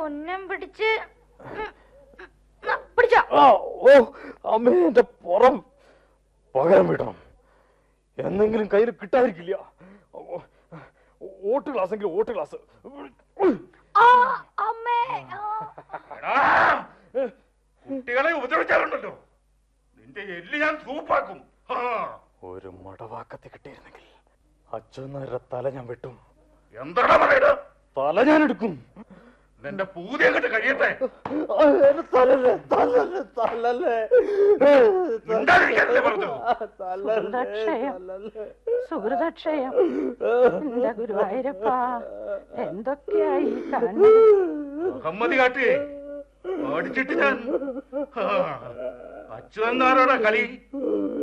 ഉന്നം പിടിച്ച് ഉം, ഉം, പിടിച്ചോ ആ, ഓ അമ്മേ എന്റെ പുറം പകരം വിടണം എന്തെങ്കിലും കയ്യിൽ കിട്ടാതിരിക്കില്ല ഓ, ഓട്ട് ഗ്ലാസ് എങ്കിൽ ഓട്ട് ഗ്ലാസ് ആ അമ്മേ ആ. എടാ, കുട്ടികളെ ഉപദ്രവിച്ചാലുണ്ടല്ലോ നിന്റെ എല്ല് ഞാൻ സൂപ്പാക്കും ആ, ഒരു മടവാക്കത്തെ കിട്ടിയിരുന്നെങ്കിൽ അച്ഛനാരുടെ തല ഞാൻ വെട്ടും എന്താടാ പറയുന്നത് തല ഞാൻ എടുക്കും നിന്റെ പൂതി അങ്ങോട്ട് കഴിയട്ടെ ആ, എന്റെ തലല്ലേ തലല്ലേ തലല്ലേ മിണ്ടാതിരിക്കാനല്ലേ പറഞ്ഞത്? സുഹൃതക്ഷയം സുഹൃതക്ഷയം എന്റെ ഗുരുവായൂരപ്പ എന്തൊക്കെയായി കാണുന്നത് അഹമ്മതി കാട്ടി അടിച്ചിട്ട് ഞാൻ ആ, അച്യുതന്നാരോടാ കളി